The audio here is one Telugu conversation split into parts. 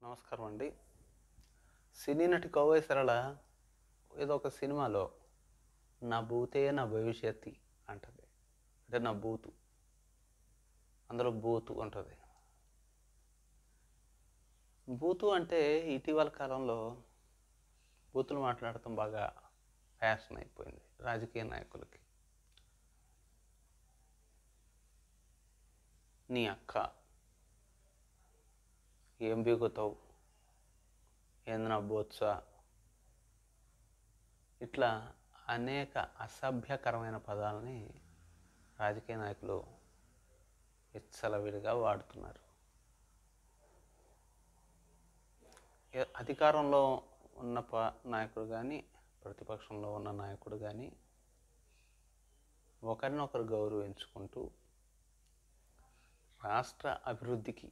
నమస్కారం అండి సినీ నటి కోవై సరళ ఏదో ఒక సినిమాలో నా బూతే నా భవిష్యత్తు అంటది అంటే నా బూతు అందులో బూతు ఉంటుంది బూతు అంటే ఇటీవల కాలంలో బూతులు మాట్లాడటం బాగా ఫ్యాషన్ అయిపోయింది రాజకీయ నాయకులకి నీ అక్క ఏం బీగుతావు ఏంది నా బోత్స ఇట్లా అనేక అసభ్యకరమైన పదాలని రాజకీయ నాయకులు విచ్చలవిడిగా వాడుతున్నారు ఏ- అధికారంలో ఉన్న ప నాయకుడు కానీ ప్రతిపక్షంలో ఉన్న నాయకుడు కానీ ఒకరినొకరు గౌరవించుకుంటూ రాష్ట్ర అభివృద్ధికి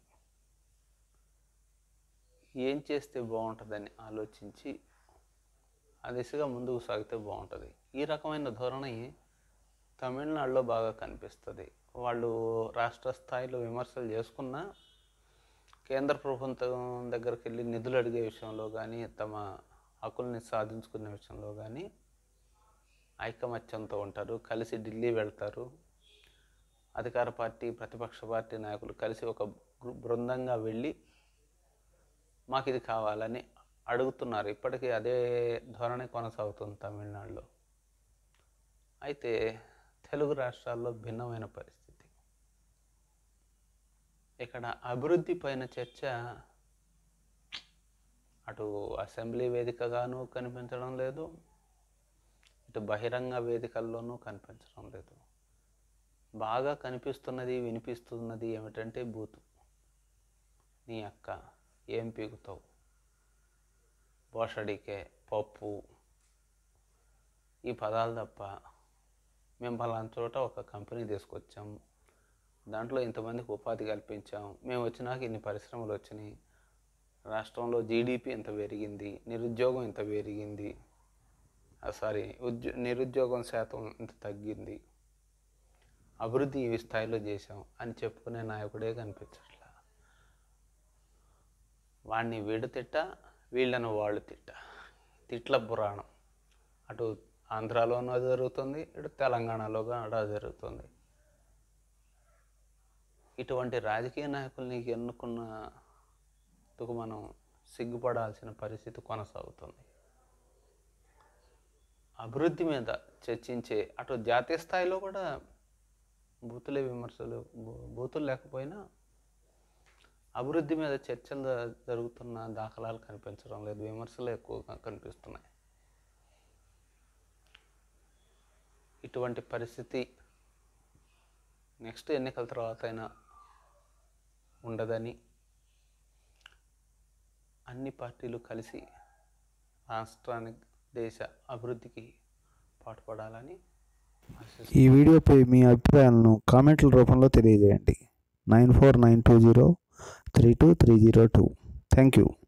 ఏం చేస్తే బాగుంటుందని ఆలోచించి ఆ దిశగా ముందుకు సాగితే బాగుంటుంది ఈ రకమైన ధోరణి తమిళనాడులో బాగా కనిపిస్తుంది వాళ్ళు రాష్ట్ర స్థాయిలో విమర్శలు చేసుకున్నా కేంద్ర ప్రభుత్వం దగ్గరికి వెళ్ళి నిధులు అడిగే విషయంలో కానీ తమ హక్కుల్ని సాధించుకునే విషయంలో కానీ ఐకమత్యంతో ఉంటారు కలిసి ఢిల్లీ వెళ్తారు అధికార పార్టీ ప్రతిపక్ష పార్టీ నాయకులు కలిసి ఒక గ్రూ- బృందంగా వెళ్ళి మాకు ఇది కావాలని అడుగుతున్నారు ఇప్పటికీ అదే ధోరణి కొనసాగుతుంది తమిళనాడులో అయితే తెలుగు రాష్ట్రాల్లో భిన్నమైన పరిస్థితి ఇక్కడ అభివృద్ధి పైన చర్చ అటు అసెంబ్లీ వేదికగాను కనిపించడం లేదు ఇటు బహిరంగ వేదికల్లోనూ కనిపించడం లేదు బాగా కనిపిస్తున్నది వినిపిస్తున్నది ఏమిటంటే బూతు నీ అక్క ఏం పీకుతావు బోషడికే పప్పు ఈ పదాలు తప్ప మేము పలానా చోట ఒక కంపెనీ తీసుకొచ్చాం దాంట్లో ఇంతమందికి ఉపాధి కల్పించాం మేము వచ్చినాక ఇన్ని పరిశ్రమలు వచ్చినాయి రాష్ట్రంలో జీడిపి ఇంత పెరిగింది నిరుద్యోగం ఇంత పెరిగింది సారీ ఉద్యో నిరుద్యోగం శాతం ఇంత తగ్గింది అభివృద్ధి ఈ స్థాయిలో చేశాం అని చెప్పుకునే నాయకుడే కనిపించట్లా వాడిని వీడు తిట్ట వీళ్ళను వాళ్ళు తిట్ట తిట్ల పురాణం అటు ఆంధ్రాలోనూ జరుగుతుంది ఇటు తెలంగాణలో కూడా జరుగుతుంది ఇటువంటి రాజకీయ నాయకుల్ని ఎన్నుకున్నందుకు మనం సిగ్గుపడాల్సిన పరిస్థితి కొనసాగుతుంది అభివృద్ధి మీద చర్చించే అటు జాతీయ స్థాయిలో కూడా బూతులే విమర్శలు బూ- బూతులు లేకపోయినా అభివృద్ధి మీద చర్చలు జ- జరుగుతున్న దాఖలాలు కనిపించడం లేదు విమర్శలు ఎక్కువగా కనిపిస్తున్నాయి ఇటువంటి పరిస్థితి నెక్స్ట్ ఎన్నికల తర్వాత అయినా ఉండదని అన్ని పార్టీలు కలిసి రాష్ట్రానికి దేశ అభివృద్ధికి పాటుపడాలని ఆశిస్తున్నాను ఈ వీడియోపై మీ అభిప్రాయాలను కామెంట్ల రూపంలో తెలియజేయండి nine four nine two zero three two three zero two thank you